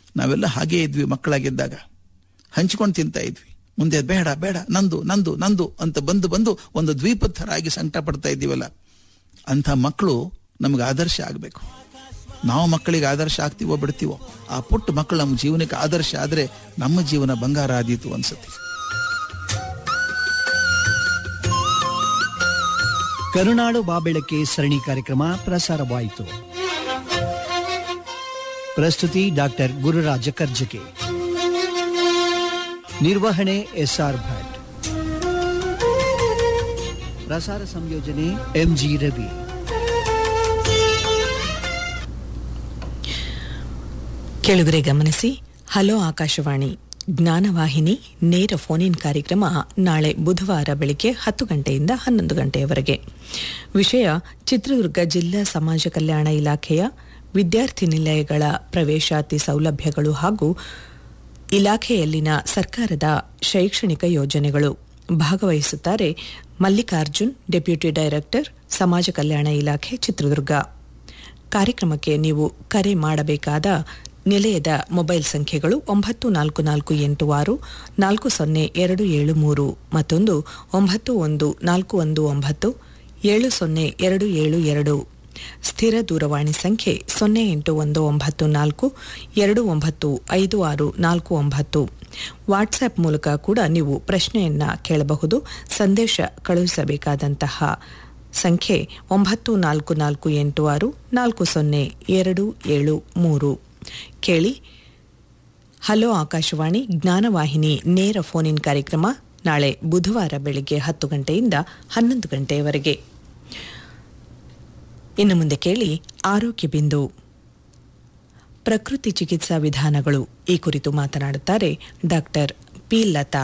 ನಾವೆಲ್ಲ ಹಾಗೇ ಇದ್ವಿ ಮಕ್ಕಳಾಗಿದ್ದಾಗ ಹಂಚ್ಕೊಂಡು ತಿಂತಾ ಇದ್ವಿ ಮುಂದೆ ಬೇಡ ಬೇಡ ನಂದು ನಂದು ನಂದು ಅಂತ ಬಂದು ಬಂದು ಒಂದು ದ್ವೀಪದ ಥರ ಆಗಿ ಸಂಕಟ ಪಡ್ತಾ ಇದ್ದೀವಲ್ಲ ಅಂಥ ಮಕ್ಕಳು ನಮ್ಗೆ ಆದರ್ಶ ಆಗಬೇಕು ನಾವು ಮಕ್ಕಳಿಗೆ ಆದರ್ಶ ಆಗ್ತೀವೋ ಬಿಡ್ತೀವೋ ಆ ಪುಟ್ಟ ಮಕ್ಕಳು ನಮ್ಮ ಜೀವನಕ್ಕೆ ಆದರ್ಶ ಆದರೆ ನಮ್ಮ ಜೀವನ ಬಂಗಾರ ಆದೀತು ಅನ್ಸುತ್ತೆ ಕರುನಾಡು ಬಾಬೆಳಕೆ ಸರಣಿ ಕಾರ್ಯಕ್ರಮ ಪ್ರಸಾರವಾಯಿತು ಪ್ರಸ್ತುತಿ ಡಾಕ್ಟರ್ ಗುರುರಾಜ ಕರ್ಜಕೆ ನಿರ್ವಹಣೆ ಎಸ್ಆರ್ ಭಟ್ ಪ್ರಸಾರ ಸಂಯೋಜನೆ ಎಂಜಿ ರವಿ ಕೆಳಗರೆ ಗಮನಿಸಿ ಹಲೋ ಆಕಾಶವಾಣಿ ಜ್ಞಾನವಾಹಿನಿ ನೇರ ಫೋನ್ ಇನ್ ಕಾರ್ಯಕ್ರಮ ನಾಳೆ ಬುಧವಾರ ಬೆಳಿಗ್ಗೆ ಹತ್ತು ಗಂಟೆಯಿಂದ ಹನ್ನೊಂದು ಗಂಟೆಯವರೆಗೆ ವಿಷಯ ಚಿತ್ರದುರ್ಗ ಜಿಲ್ಲಾ ಸಮಾಜ ಕಲ್ಯಾಣ ಇಲಾಖೆಯ ವಿದ್ಯಾರ್ಥಿ ನಿಲಯಗಳ ಪ್ರವೇಶಾತಿ ಸೌಲಭ್ಯಗಳು ಹಾಗೂ ಇಲಾಖೆಯಲ್ಲಿನ ಸರ್ಕಾರದ ಶೈಕ್ಷಣಿಕ ಯೋಜನೆಗಳು ಭಾಗವಹಿಸುತ್ತಾರೆ ಮಲ್ಲಿಕಾರ್ಜುನ್ ಡೆಪ್ಯೂಟಿ ಡೈರೆಕ್ಟರ್ ಸಮಾಜ ಕಲ್ಯಾಣ ಇಲಾಖೆ ಚಿತ್ರದುರ್ಗ ಕಾರ್ಯಕ್ರಮಕ್ಕೆ ನೀವು ಕರೆ ಮಾಡಬೇಕಾದ ನಿಲಯದ ಮೊಬೈಲ್ ಸಂಖ್ಯೆಗಳು ಒಂಬತ್ತು ನಾಲ್ಕು ನಾಲ್ಕು ಎಂಟು ಆರು ನಾಲ್ಕು ಸೊನ್ನೆ ಎರಡು ಏಳು ಮೂರು ಮತ್ತೊಂದು ಒಂಬತ್ತು ಒಂದು ನಾಲ್ಕು ಒಂದು ಒಂಬತ್ತು ಏಳು ಸೊನ್ನೆ ಎರಡು ಏಳು ಎರಡು ಸ್ಥಿರ ದೂರವಾಣಿ ಸಂಖ್ಯೆ ಸೊನ್ನೆ ಎಂಟು ಒಂದು ಒಂಬತ್ತು ನಾಲ್ಕು ಎರಡು ಒಂಬತ್ತು ಐದು ಆರು ನಾಲ್ಕು ಒಂಬತ್ತು ವಾಟ್ಸ್ಆಪ್ ಮೂಲಕ ಕೂಡ ನೀವು ಪ್ರಶ್ನೆಯನ್ನ ಕೇಳಬಹುದು ಸಂದೇಶ ಕಳುಹಿಸಬೇಕಾದಂತಹ ಸಂಖ್ಯೆ ಒಂಬತ್ತು ನಾಲ್ಕು ನಾಲ್ಕು ಎಂಟು ಆರು ನಾಲ್ಕು ಸೊನ್ನೆ ಎರಡು ಏಳು ಮೂರು ಕೇಳಿ ಹಲೋ ಆಕಾಶವಾಣಿ ಜ್ಞಾನವಾಹಿನಿ ನೇರ ಫೋನ್ ಇನ್ ಕಾರ್ಯಕ್ರಮ ನಾಳೆ ಬುಧವಾರ ಬೆಳಗ್ಗೆ ಹತ್ತು ಗಂಟೆಯಿಂದ ಹನ್ನೊಂದು ಗಂಟೆಯವರೆಗೆ ಇನ್ನು ಮುಂದೆ ಕೇಳಿ ಆರೋಗ್ಯ ಬಿಂದು ಪ್ರಕೃತಿ ಚಿಕಿತ್ಸಾ ವಿಧಾನಗಳು ಈ ಕುರಿತು ಮಾತನಾಡುತ್ತಾರೆ ಡಾಕ್ಟರ್ ಪಿ ಲತಾ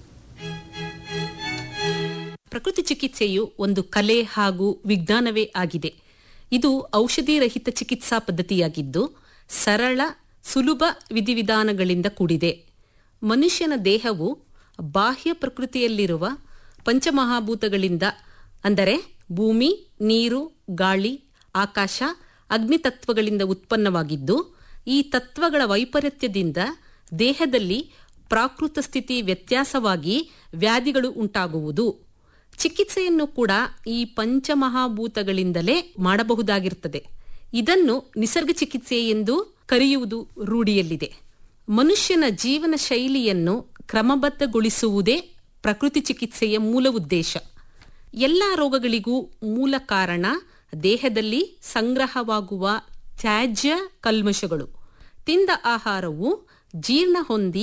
ಪ್ರಕೃತಿ ಚಿಕಿತ್ಸೆಯು ಒಂದು ಕಲೆ ಹಾಗೂ ವಿಜ್ಞಾನವೇ ಆಗಿದೆ ಇದು ಔಷಧಿ ರಹಿತ ಚಿಕಿತ್ಸಾ ಪದ್ಧತಿಯಾಗಿದ್ದು ಸರಳ ಸುಲಭ ವಿಧಿವಿಧಾನಗಳಿಂದ ಕೂಡಿದೆ ಮನುಷ್ಯನ ದೇಹವು ಬಾಹ್ಯ ಪ್ರಕೃತಿಯಲ್ಲಿರುವ ಪಂಚಮಹಾಭೂತಗಳಿಂದ ಅಂದರೆ ಭೂಮಿ ನೀರು ಗಾಳಿ ಆಕಾಶ ಅಗ್ನಿ ತತ್ವಗಳಿಂದ ಉತ್ಪನ್ನವಾಗಿದ್ದು ಈ ತತ್ವಗಳ ವೈಪರೀತ್ಯದಿಂದ ದೇಹದಲ್ಲಿ ಪ್ರಾಕೃತ ಸ್ಥಿತಿ ವ್ಯತ್ಯಾಸವಾಗಿ ವ್ಯಾಧಿಗಳು ಉಂಟಾಗುವುದು ಚಿಕಿತ್ಸೆಯನ್ನು ಕೂಡ ಈ ಪಂಚಮಹಾಭೂತಗಳಿಂದಲೇ ಮಾಡಬಹುದಾಗಿರುತ್ತದೆ ಇದನ್ನು ನಿಸರ್ಗ ಚಿಕಿತ್ಸೆ ಎಂದು ಕರೆಯುವುದು ರೂಢಿಯಲ್ಲಿದೆ ಮನುಷ್ಯನ ಜೀವನ ಶೈಲಿಯನ್ನು ಕ್ರಮಬದ್ಧಗೊಳಿಸುವುದೇ ಪ್ರಕೃತಿ ಚಿಕಿತ್ಸೆಯ ಮೂಲ ಉದ್ದೇಶ ಎಲ್ಲ ರೋಗಗಳಿಗೂ ಮೂಲ ಕಾರಣ ದೇಹದಲ್ಲಿ ಸಂಗ್ರಹವಾಗುವ ತ್ಯಾಜ್ಯ ಕಲ್ಮಶಗಳು ತಿಂದ ಆಹಾರವು ಜೀರ್ಣ ಹೊಂದಿ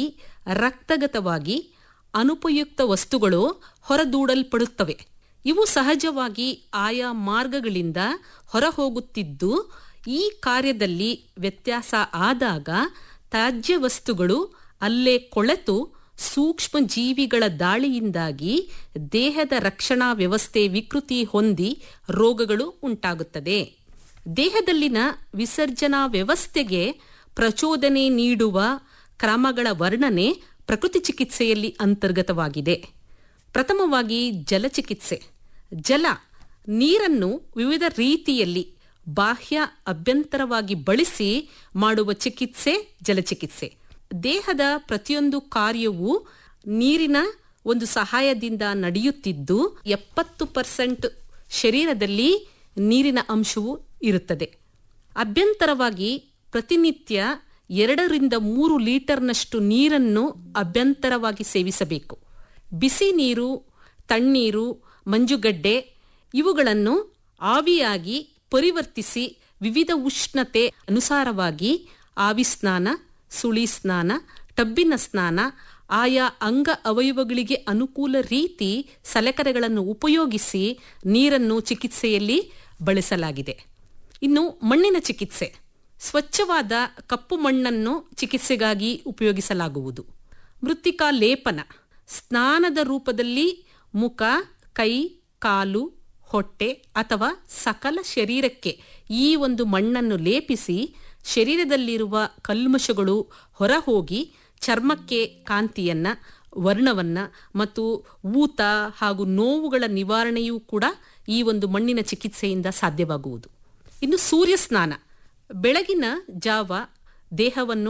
ರಕ್ತಗತವಾಗಿ ಅನುಪಯುಕ್ತ ವಸ್ತುಗಳು ಹೊರದೂಡಲ್ಪಡುತ್ತವೆ ಇವು ಸಹಜವಾಗಿ ಆಯಾ ಮಾರ್ಗಗಳಿಂದ ಹೊರಹೋಗುತ್ತಿದ್ದು ಈ ಕಾರ್ಯದಲ್ಲಿ ವ್ಯತ್ಯಾಸ ಆದಾಗ ತ್ಯಾಜ್ಯ ವಸ್ತುಗಳು ಅಲ್ಲೇ ಕೊಳೆತು ಸೂಕ್ಷ್ಮ ಜೀವಿಗಳ ದಾಳಿಯಿಂದಾಗಿ ದೇಹದ ರಕ್ಷಣಾ ವ್ಯವಸ್ಥೆ ವಿಕೃತಿ ಹೊಂದಿ ರೋಗಗಳು ಉಂಟಾಗುತ್ತದೆ ದೇಹದಲ್ಲಿನ ವಿಸರ್ಜನಾ ವ್ಯವಸ್ಥೆಗೆ ಪ್ರಚೋದನೆ ನೀಡುವ ಕ್ರಮಗಳ ವರ್ಣನೆ ಪ್ರಕೃತಿ ಚಿಕಿತ್ಸೆಯಲ್ಲಿ ಅಂತರ್ಗತವಾಗಿದೆ ಪ್ರಥಮವಾಗಿ ಜಲಚಿಕಿತ್ಸೆ ಜಲ ನೀರನ್ನು ವಿವಿಧ ರೀತಿಯಲ್ಲಿ ಬಾಹ್ಯ ಅಭ್ಯಂತರವಾಗಿ ಬಳಸಿ ಮಾಡುವ ಚಿಕಿತ್ಸೆ ಜಲಚಿಕಿತ್ಸೆ ದೇಹದ ಪ್ರತಿಯೊಂದು ಕಾರ್ಯವೂ ನೀರಿನ ಒಂದು ಸಹಾಯದಿಂದ ನಡೆಯುತ್ತಿದ್ದು ಎಪ್ಪತ್ತು ಪರ್ಸೆಂಟ್ ಶರೀರದಲ್ಲಿ ನೀರಿನ ಅಂಶವು ಇರುತ್ತದೆ ಅಭ್ಯಂತರವಾಗಿ ಪ್ರತಿನಿತ್ಯ ಎರಡರಿಂದ ಮೂರು ಲೀಟರ್ನಷ್ಟು ನೀರನ್ನು ಅಭ್ಯಂತರವಾಗಿ ಸೇವಿಸಬೇಕು ಬಿಸಿ ನೀರು ತಣ್ಣೀರು ಮಂಜುಗಡ್ಡೆ ಇವುಗಳನ್ನು ಆವಿಯಾಗಿ ಪರಿವರ್ತಿಸಿ ವಿವಿಧ ಉಷ್ಣತೆ ಅನುಸಾರವಾಗಿ ಆವಿ ಸ್ನಾನ ಸುಳಿ ಸ್ನಾನ ಟಬ್ಬಿನ ಸ್ನಾನ ಆಯಾ ಅಂಗ ಅವಯವಗಳಿಗೆ ಅನುಕೂಲ ರೀತಿ ಸಲಕರಣೆಗಳನ್ನು ಉಪಯೋಗಿಸಿ ನೀರನ್ನು ಚಿಕಿತ್ಸೆಯಲ್ಲಿ ಬಳಸಲಾಗಿದೆ ಇನ್ನು ಮಣ್ಣಿನ ಚಿಕಿತ್ಸೆ ಸ್ವಚ್ಛವಾದ ಕಪ್ಪು ಮಣ್ಣನ್ನು ಚಿಕಿತ್ಸೆಗಾಗಿ ಉಪಯೋಗಿಸಲಾಗುವುದು ಮೃತ್ತಿಕಾ ಲೇಪನ ಸ್ನಾನದ ರೂಪದಲ್ಲಿ ಮುಖ ಕೈ ಕಾಲು ಹೊಟ್ಟೆ ಅಥವಾ ಸಕಲ ಶರೀರಕ್ಕೆ ಈ ಒಂದು ಮಣ್ಣನ್ನು ಲೇಪಿಸಿ ಶರೀರದಲ್ಲಿರುವ ಕಲ್ಮಶಗಳು ಹೊರಹೋಗಿ ಚರ್ಮಕ್ಕೆ ಕಾಂತಿಯನ್ನ ವರ್ಣವನ್ನ ಮತ್ತು ಊತ ಹಾಗೂ ನೋವುಗಳ ನಿವಾರಣೆಯೂ ಕೂಡ ಈ ಒಂದು ಮಣ್ಣಿನ ಚಿಕಿತ್ಸೆಯಿಂದ ಸಾಧ್ಯವಾಗುವುದು ಇನ್ನು ಸೂರ್ಯ ಸ್ನಾನ ಬೆಳಗಿನ ಜಾವ ದೇಹವನ್ನು